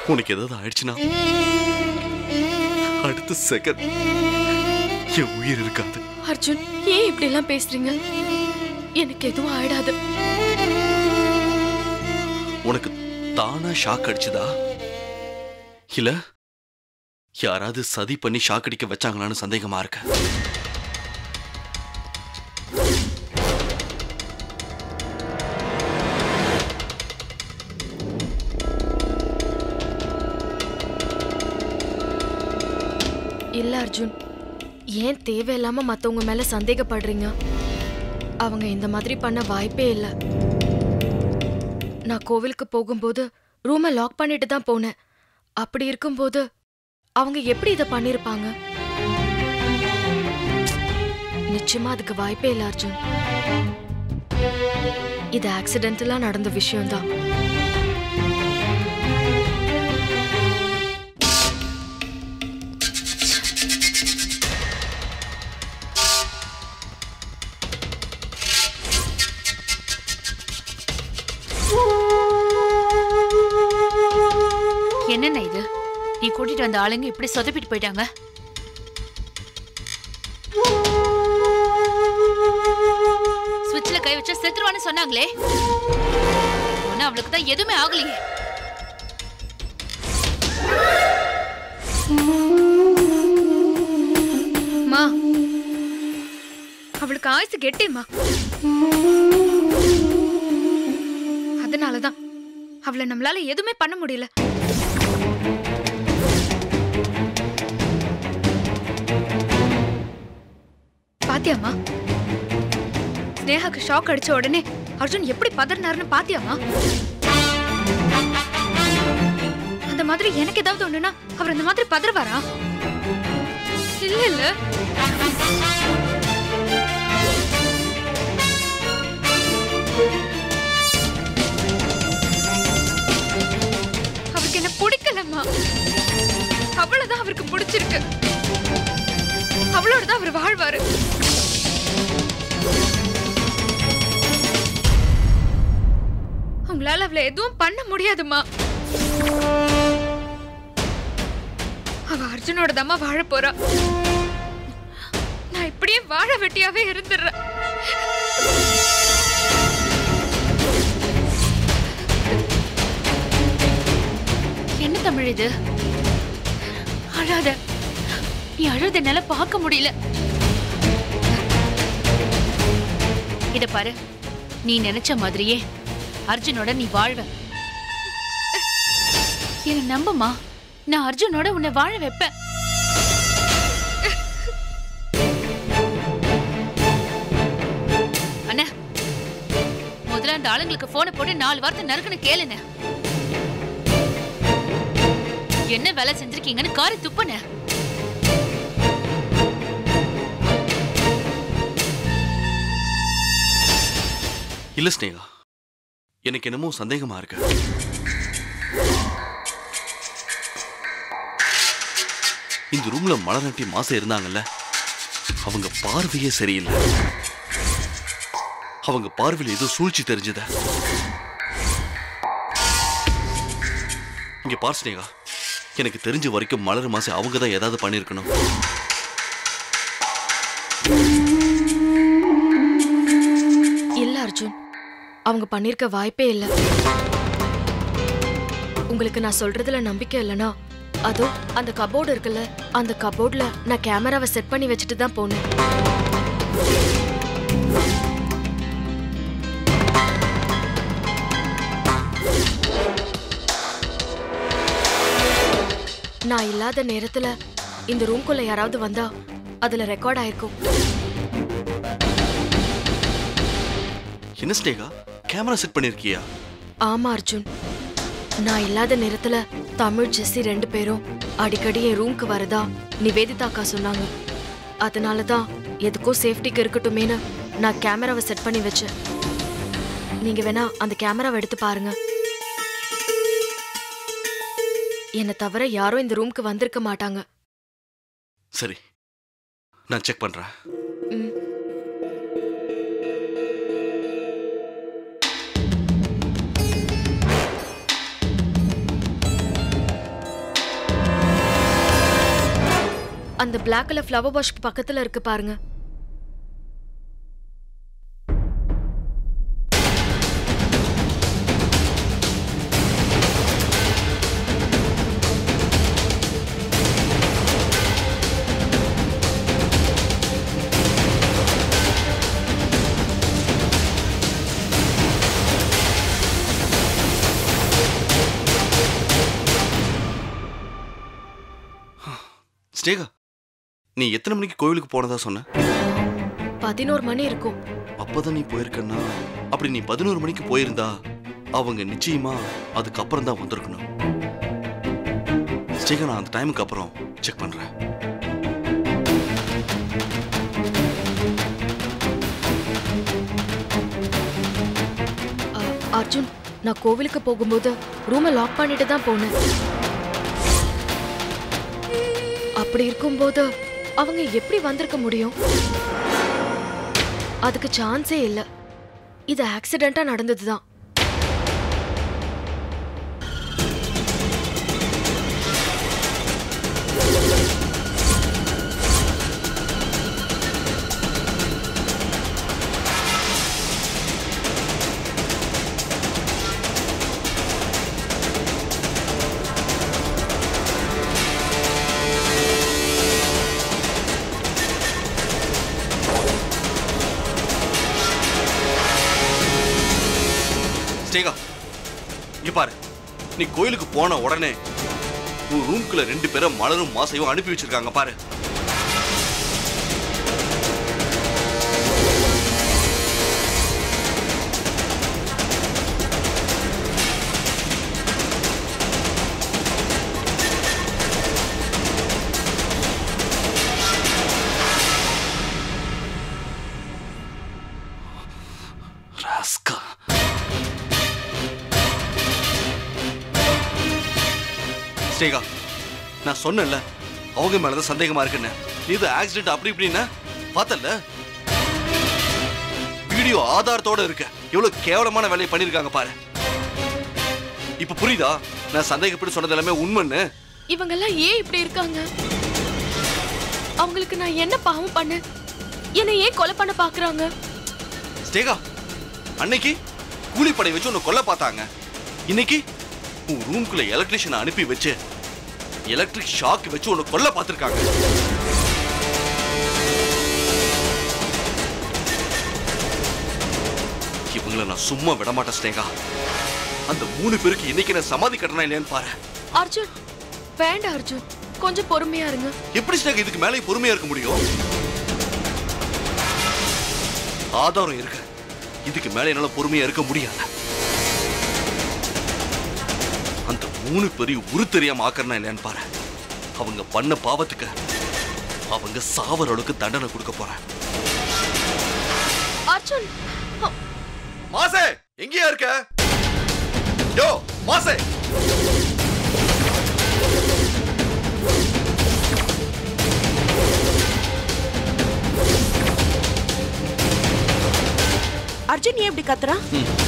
உனக்கு ஏதாவது ஆயிடுச்சுன்னா அடுத்த செகண்ட் என் உயிர் இருக்காது அர்ஜுன் ஏன் இப்படி எல்லாம் பேசுறீங்க எனக்கு எதுவும் ஆயிடாது உனக்கு தானா ஷாக் அடிச்சுதா இல்ல யாராவது சதி பண்ணி ஷாக் அடிக்க வச்சாங்களான்னு சந்தேகமா இருக்க இல்ல அர்ஜுன் ஏன் தேவையில்லாம மத்தவங்க மேல சந்தேகப்படுறீங்க அவங்க இந்த மாதிரி பண்ண வாய்ப்பே இல்ல நான் கோவிலுக்கு போகும்போது ரூமை லாக் பண்ணிட்டு தான் போனேன் அப்படி இருக்கும்போது அவங்க எப்படி இதை பண்ணிருப்பாங்க நிச்சயமா அதுக்கு வாய்ப்பே இல்ல அர்ஜுன் இது ஆக்சிடென்டலா நடந்த விஷயம்தான் என்னென்ன இது நீ கூட்டிட்டு வந்த ஆளுங்க இப்படி சொதப்பிட்டு போயிட்டாங்க சுவிட்ச்ல கை வச்சா செத்துருவான்னு சொன்னாங்களே ஆனா அவளுக்கு தான் எதுவுமே ஆகலையே மா அவளுக்கு ஆயுசு கெட்டேம்மா அதனாலதான் அவளை நம்மளால எதுவுமே பண்ண முடியல பாத்தியாமா ஸ்னேகாக்கு ஷாக் அடிச்ச உடனே அர்ஜுன் எப்படி பதறினாருன்னு பாத்தியாமா அந்த மாதிரி எனக்கு ஏதாவது ஒண்ணுனா அவர் அந்த மாதிரி பதறுவாரா இல்ல இல்ல அவருக்கு என்ன பிடிக்கலம்மா அவ்வளவுதான் அவருக்கு பிடிச்சிருக்கு அவளோட தான் அவர் வாழ்வாரு உங்களால அவளை எதுவும் பண்ண முடியாதும்மா அவ அர்ஜுனோட தம்மா வாழ போறா நான் இப்படியே வாழ வெட்டியாவே இருந்துடுறேன் என்ன தமிழ் இது அழாத நீ அழுத என்னால பார்க்க முடியல இத பாரு நீ நினைச்ச மாதிரியே அர்ஜுனோட நீ வாழ்வ என்ன நம்புமா நான் அர்ஜுனோட உன்னை வாழ வைப்பேன் அண்ணா முதல்ல அந்த ஆளுங்களுக்கு போனை போட்டு நாலு வார்த்தை நறுக்குன்னு கேளுண்ணே என்ன வேலை செஞ்சிருக்கீங்கன்னு காரி துப்புன இல்ல ஸ்னேகா எனக்கு என்னமோ சந்தேகமா இருக்கு இந்த ரூம்ல மலரட்டி மாசம் இருந்தாங்கல்ல அவங்க பார்வையே சரியில்லை அவங்க பார்வையில் ஏதோ சூழ்ச்சி தெரிஞ்சத இங்க பார் ஸ்னேகா எனக்கு தெரிஞ்ச வரைக்கும் மலர் மாசம் அவங்க தான் ஏதாவது பண்ணிருக்கணும் இல்ல அர்ஜுன் அவங்க பண்ணிருக்க வாய்ப்பே இல்ல உங்களுக்கு நான் சொல்றதுல நம்பிக்கை இல்லனா அதோ அந்த கபோர்டு இருக்குல்ல அந்த கபோர்ட்ல நான் கேமராவை செட் பண்ணி வச்சுட்டு தான் போனேன் நான் இல்லாத நேரத்துல இந்த ரூம்குள்ள யாராவது வந்தா அதுல ரெக்கார்ட் ஆயிருக்கும் என்ன ஸ்னேகா கேமரா செட் பண்ணிருக்கியா ஆமா அர்ஜுன் நான் இல்லாத நேரத்துல தமிழ் ஜெஸ்ஸி ரெண்டு பேரும் அடிக்கடி என் ரூம்க்கு வரதா நிவேதிதா அக்கா சொன்னாங்க அதனால தான் எதுக்கோ சேஃப்டிக்கு இருக்கட்டுமேனு நான் கேமராவை செட் பண்ணி வச்சேன் நீங்க வேணா அந்த கேமராவை எடுத்து பாருங்க என்னை தவிர யாரும் இந்த ரூம்க்கு வந்திருக்க மாட்டாங்க சரி நான் செக் பண்றேன் ம். அந்த பிளாக் கலர் ஃப்ளவர் வாஷ் பக்கத்துல இருக்கு பாருங்க ஸ்னேகா நீ எத்தனை மணிக்கு கோவிலுக்கு போனதா சொன்ன பதினோரு மணி இருக்கும் அப்பதான் நீ போயிருக்கன்னா அப்படி நீ பதினோரு மணிக்கு போயிருந்தா அவங்க நிச்சயமா அதுக்கப்புறம் தான் வந்திருக்கணும் ஸ்னேகா நான் அந்த டைமுக்கு அப்புறம் செக் பண்றேன் அ, அர்ஜுன் நான் கோவிலுக்கு போகும்போது ரூமை லாக் பண்ணிட்டு தான் போனேன் அப்படி இருக்கும்போது அவங்க எப்படி வந்திருக்க முடியும் அதுக்கு சான்ஸே இல்ல இது ஆக்சிடென்ட்டா நடந்ததுதான் ஸ்னேகா இங்க பாரு நீ கோயிலுக்கு போன உடனே உன் ரூம்குள்ள ரெண்டு பேரும் மலரும் மாசையும் அனுப்பி வச்சிருக்காங்க பாரு ராஸ்கா ஸ்னேகா நான் சொன்னேன்ல அவங்க மேலதான் சந்தேகமா இருக்குன்னு நீ இது ஆக்சிடென்ட் அப்படி இப்படின்னு பார்த்தல வீடியோ ஆதாரத்தோட இருக்க எவ்வளவு கேவலமான வேலையை பண்ணிருக்காங்க பாரு இப்ப புரியுதா நான் சந்தேகப்பட்டு சொன்னது எல்லாமே உண்மைன்னு இவங்கெல்லாம் ஏன் இப்படி இருக்காங்க அவங்களுக்கு நான் என்ன பாவம் பண்ணேன் என்னை ஏன் கொலை பண்ண பாக்குறாங்க ஸ்டேகா அன்னைக்கு கூலிப்படை வச்சு உன்னை கொல்ல பார்த்தாங்க இன்னைக்கு உன் ரூம்குள்ள எலக்ட்ரிஷியனை அனுப்பி வச்சு எலக்ட்ரிக் ஷாக் வச்சு உன்னை கொல்ல பார்த்திருக்காங்க இவங்கள நான் சும்மா விட மாட்டேன் ஸ்னேகா அந்த மூணு பேருக்கு இன்னைக்கு நான் சமாதி கட்டணம் இல்லையான்னு பாரு அர்ஜுன் வேண்டாம் அர்ஜுன் கொஞ்சம் பொறுமையா இருங்க எப்படி ஸ்னேகா இதுக்கு மேலே பொறுமையா இருக்க முடியும் ஆதாரம் இருக்கு இதுக்கு மேல என்னால பொறுமையா இருக்க முடியாது அந்த மூணு பேரையும் உரு தெரியாம ஆக்கறனா இல்லையான்னு பாரு அவங்க பண்ண பாவத்துக்கு அவங்க சாவர அளவுக்கு தண்டனை கொடுக்க போறேன் அர்ஜுன் அ- மாசே எங்கேயா இருக்க யோ மாசே அர்ஜுன் ஏன் இப்படி கத்துறான்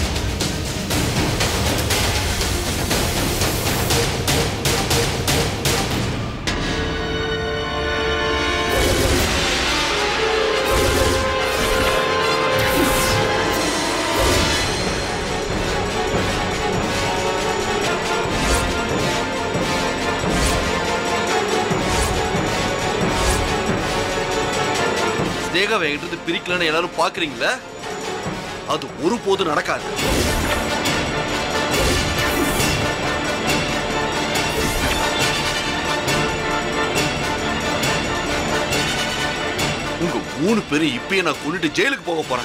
ஸ்னேகாவை என்கிட்ட இருந்து பிரிக்கலன்னு எல்லாரும் பாக்குறீங்களா அது ஒருபோதும் நடக்காது உங்க மூணு பேரும் இப்பயே நான் கொண்டுட்டு ஜெயிலுக்கு போக போறேன்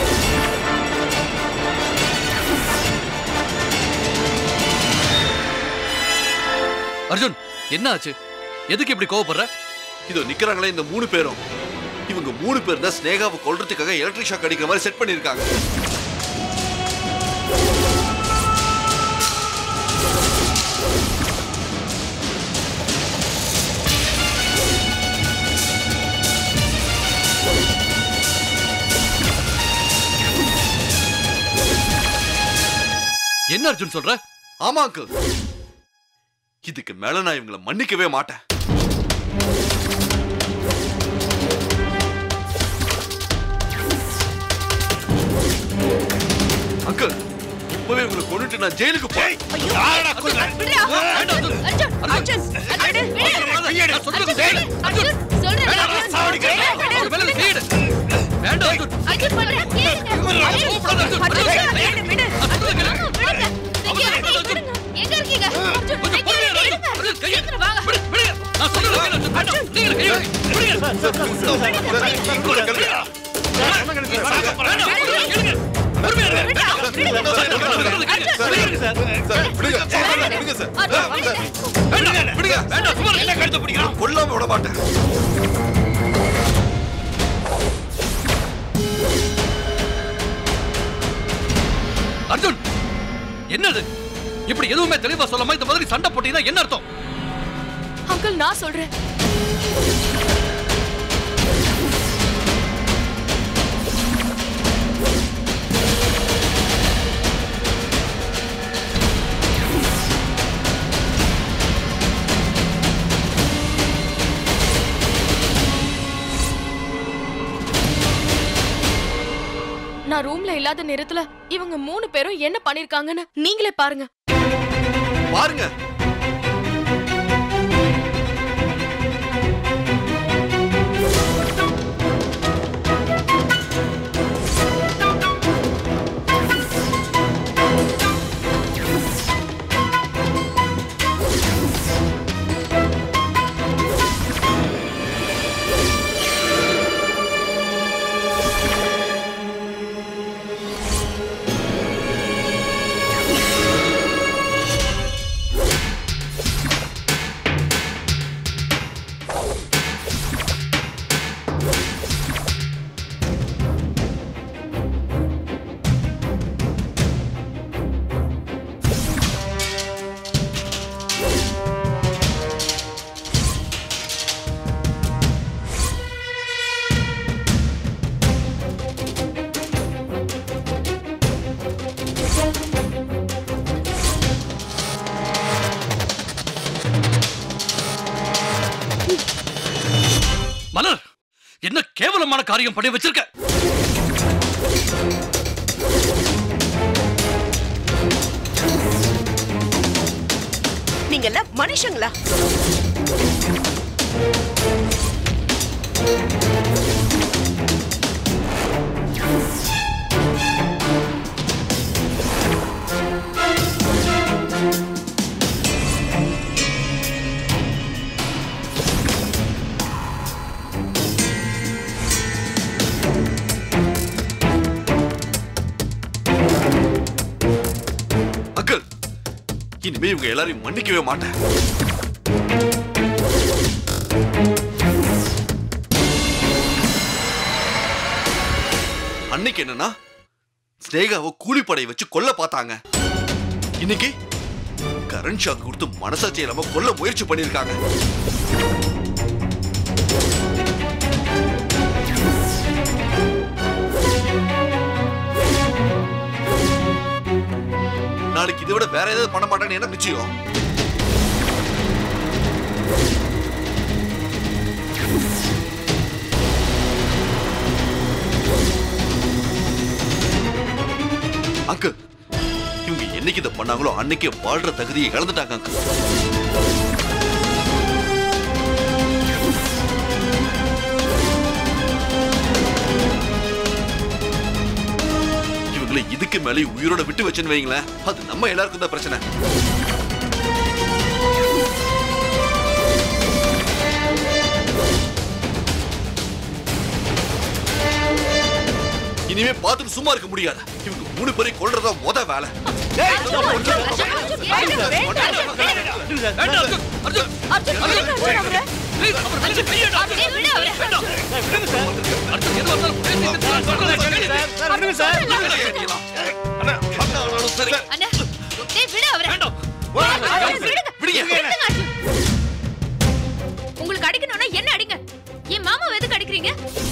அர்ஜுன் என்ன ஆச்சு எதுக்கு இப்படி கோவப்படுற இதோ நிக்கிறாங்களே இந்த மூணு பேரும் இவங்க மூணு பேர் தான் ஸ்னேகாவை கொல்றதுக்காக எலக்ட்ரிக் ஷாக் அடிக்கிற மாதிரி செட் பண்ணிருக்காங்க என்ன அர்ஜுன் சொல்ற ஆமா அங்கிள் இதுக்கு மேல நான் இவங்களை மன்னிக்கவே மாட்டேன் அங்கிள் இப்பவே உங்களை கொண்டுட்டு நான் ஜெயிலுக்கு போய் விடுடா. அர்ஜுன், அர்ஜுன், அர்ஜுன், அர்ஜுன், விடு. நான் சொல்றது அர்ஜுன், கேளு. அர்ஜுன், சொல்றேன். அவர் மேல கையிடு. வேண்டாம் அர்ஜுன். அர்ஜுன், சொல்றேன், கேளுங்க. கூப்பிடாத அர்ஜுன். அர்ஜுன், அர்ஜுன், விடு, விடு. கேளு. விடுங்க. நீங்க அர்ஜுன், எங்க இருக்கீங்க? அர்ஜுன், கொஞ்சம் எங்க பொறுமையா இரு. இருக்கீங்க? அர்ஜுன், கையை எடு. சீக்கிரம் வாங்க. விடு, விடுங்க. நான் சொல்றது கேளு அர்ஜுன். வேண்டாம். நீங்க கையை எடு. விடுங்க. வேண்டாம், சொல்றது கேளுங்க. பொறுமையா இரு. வேண்டாம். சொல்றது கேளு. வேண்டாம், விடுங்க. வேண்டாம், சும்மா இரு. கொல்லாம விட மாட்டேன் அர்ஜுன் என்னது இப்படி எதுவுமே தெளிவா சொல்லாம இந்த மாதிரி சண்டை போட்டீங்கன்னா என்ன அர்த்தம் அங்கிள் நான் சொல்றேன் நான் ரூம்ல இல்லாத நேரத்துல இவங்க மூணு பேரும் என்ன பண்ணிருக்காங்கன்னு நீங்களே பாருங்க பாருங்க மலர் என்ன கேவலமான காரியம் பண்ணி வச்சிருக்க நீங்க எல்லாம் மனுஷங்களா அங்கிள் இனிமே இவங்க எல்லாரையும் மன்னிக்கவே மாட்டேன் அன்னைக்கு என்னன்னா ஸ்னேகாவை கூலிப்படை வச்சு கொல்ல பார்த்தாங்க இன்னைக்கு கரண்ட் ஷாக் கொடுத்து மனசாட்சி இல்லாம கொல்ல முயற்சி பண்ணிருக்காங்க நாளைக்கு இதை விட வேற ஏதாவது பண்ண மாட்டேன்னு என்ன நிச்சயம் அங்கிள் இவங்க என்னைக்கு இதை பண்ணாங்களோ அன்னைக்கே வாழ்ற தகுதியை இழந்துட்டாங்க அங்கிள் இவங்களை இதுக்கு மேலே உயிரோட விட்டு வச்சுன்னு வைங்களேன் அது நம்ம எல்லாருக்கும் தான் பிரச்சனை இனிமே பார்த்துட்டு சும்மா இருக்க முடியாது இவங்க மூணு பேரையும் கொல்றதா முத வேலை வேண்டாம் அர்ஜுன் அர்ஜுன் Please, அவர் மேல கையை எடு. ஏய், விடு அவரை. வேண்டாம். அர்ஜுன் எதுவா இருந்தாலும் பேசிட்டு நான் சொல்றதை கேளு. சரி அண்ணா டேய் விடு அவரை வேண்டாம் விடுங்க விடுங்க. விடுங்க அர்ஜுன். உங்களுக்கு அடிக்கணும்னா என்ன அடிங்க என் மாமா எதுக்கு அடிக்கிறீங்க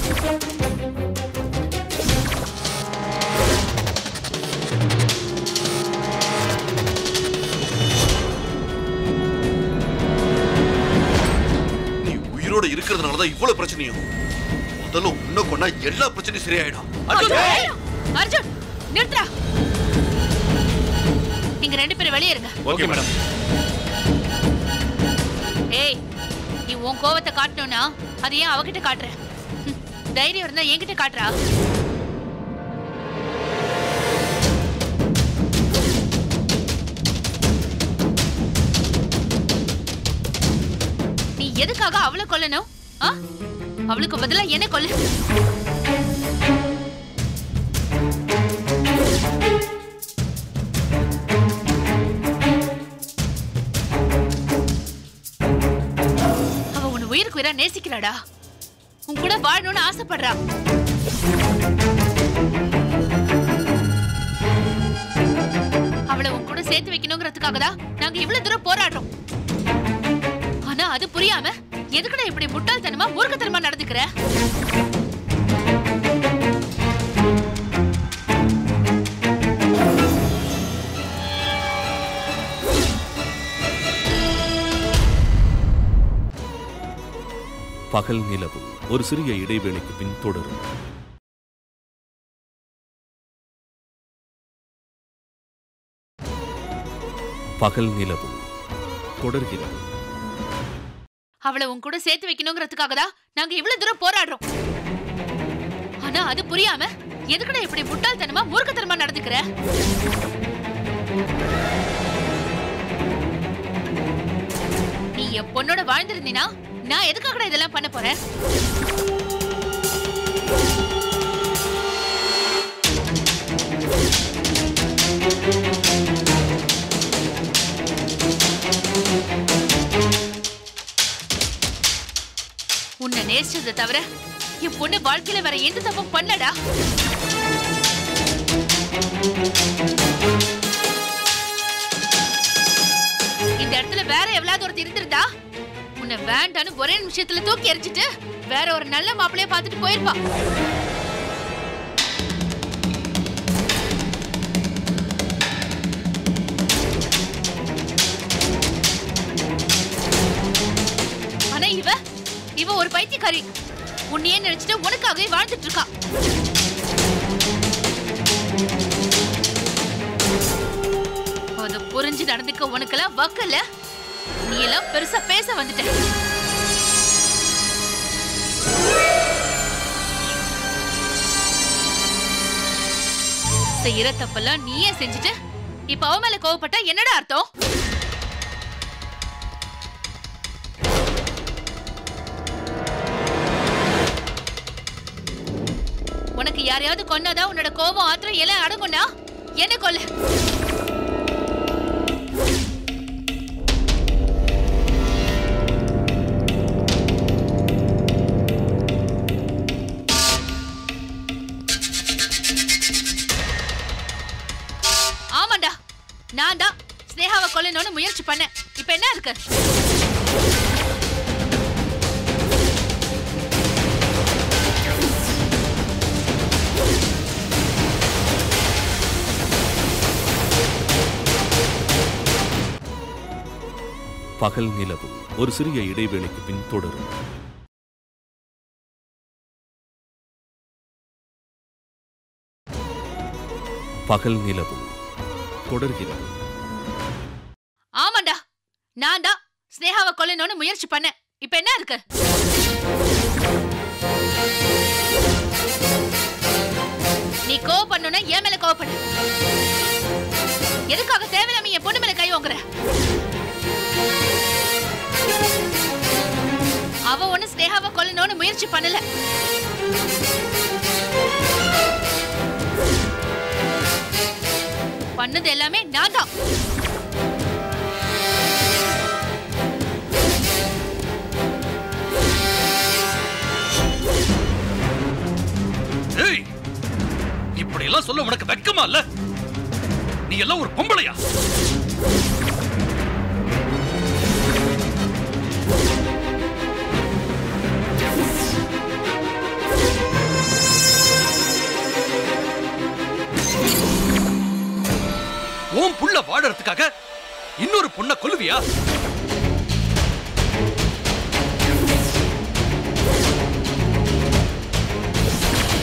நீ உயிரோட இருக்கிறதுனால தான் இவ்வளவு பிரச்சனையும் முதல்ல உன்னை கொண்டா எல்லா பிரச்சனையும் சரியாயிடும் அர்ஜுன் அர்ஜுன் நிறுத்துறா நீங்க ரெண்டு பேரும் வெளியே இருங்க ஓகே மேடம் ஏய் நீ உன் கோவத்தை காட்டணும்னா அது ஏன் அவகிட்ட காட்டுற ஹம், தைரியம் இருந்தா என்கிட்ட காட்டுறா நீ எதுக்காக அவளை கொல்லணும் ஆ? அவளுக்கு பதிலா என்ன கொல்லு அவ உன்னை உயிருக்கு உயிரா நேசிக்கிறாடா உன் கூட வாழணும்னு ஆசைப்படுறா அவளை உன் கூட சேர்த்து வைக்கணுங்கிறதுக்காக தான் நாங்க இவ்வளவு தூரம் போராடுறோம் ஆனா அது புரியாம எதுக்குடா இப்படி முட்டாள்தனமா மூர்க்கத்தனமா நடந்துக்கிற பகல் நிலவு ஒரு சிறிய இடைவேளைக்கு பின் தொடரும் பகல் நிலவு தொடர்கிறது அவளை உன் கூட சேர்த்து வைக்கணுங்கிறதுக்காக தான் நாங்க இவ்வளவு தூரம் போராடுறோம் ஆனா அது புரியாம எதுக்குடா இப்படி முட்டாள்தனமா மூர்க்கத்தனமா நடந்துக்கிற நீ என் பொண்ணோட வாழ்ந்திருந்தீனா நான் எதுக்காகடா இதெல்லாம் பண்ண போறேன் உன்னை நேசிச்சதை தவிர என் பொண்ணு வாழ்க்கையில வேற எந்த தப்பும் பண்ணடா இந்த இடத்துல வேற எவ்வளவு ஒருத்தர் இருந்திருந்தா உன்னை வேண்டான்னு ஒரே நிமிஷத்துல தூக்கி எரிஞ்சிட்டு வேற ஒரு நல்ல மாப்பிளைய பார்த்துட்டு போயிருப்பா ஆனா இவ இவ ஒரு பைத்தியக்காரி உன்னையே நினைச்சிட்டு உனக்காகவே வாழ்ந்துட்டு இருக்கா அது புரிஞ்சு நடந்துக்க உனக்கெல்லாம் வக்கல நீ எல்லாம் பெருசா பேச வந்துட்ட செய்யற தப்பெல்லாம் நீயே செஞ்சுட்டு இப்ப அவ மேல கோவப்பட்டா என்னடா அர்த்தம் உனக்கு யாரையாவது கொன்னாதான் உன்னோட கோபம் ஆத்திரம் எல்லாம் அடங்கும்னா என்ன கொல்லு ஆமாண்டா நான் தான் ஸ்னேகாவை கொல்லணும்னு முயற்சி பண்ணேன் இப்ப என்ன இருக்கு பகல் நிலவு ஒரு சிறிய இடைவேளைக்கு பின் தொடரும் பகல் நிலவு தொடர்கிறது ஆமாண்டா நான் தான் ஸ்னேகாவை கொல்லணும்னு முயற்சி பண்ணேன் இப்ப என்ன இருக்கு நீ கோவப்படணும்னா என் மேல கோவப்படு எதுக்காக தேவையில்லாம என் பொண்ணு மேல கை வாங்குற அவ ஒண்ணு ஸ்னேகாவை கொல்லணும்னு முயற்சி பண்ணல பண்ணது எல்லாமே நான் தான் ஏய் இப்படி எல்லாம் சொல்ல உனக்கு வெக்கமா இல்ல நீ எல்லாம் ஒரு பொம்பளையா உன் புள்ள வாழறதுக்காக இன்னொரு பொண்ணை கொல்லுவியா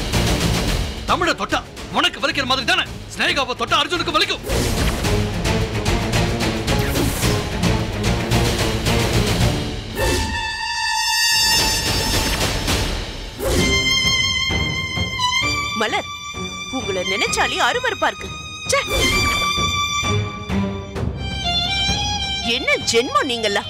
தமிழ தொட்டா உனக்கு வலிக்கிற மாதிரி தானே ஸ்னேகாவை தொட்டா அர்ஜுனுக்கு வலிக்கும் உங்களை நினைச்சாலே அருவருப்பா இருக்கு ச்சே. என்ன ஜென்மம் நீங்களா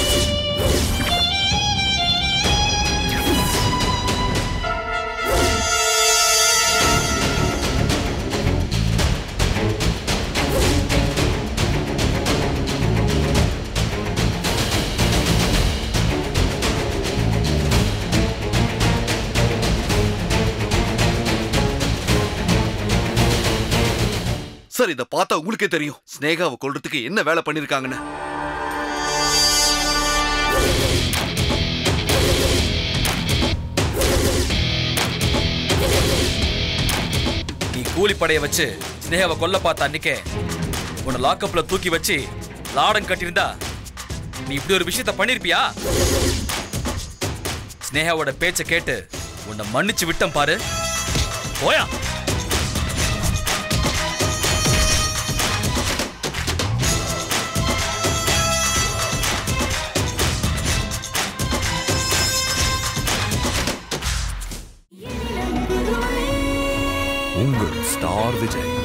சார் இத பார்த்தா உங்களுக்கே தெரியும் ஸ்னேகாவை கொல்றதுக்கு என்ன வேலை பண்ணிருக்காங்கன்னு நீ கூலிப்படைய வச்சு ஸ்னேகாவை கொல்ல பார்த்த அன்னைக்கே உன்னை லாக்கப்ல தூக்கி வச்சு லாடம் கட்டியிருந்தா நீ இப்படி ஒரு விஷயத்த பண்ணிருப்பியா ஸ்னேகாவோட பேச்ச கேட்டு உன்னை மன்னிச்சு விட்டம் பாரு போயா உங்கள் ஸ்டார் விஜய்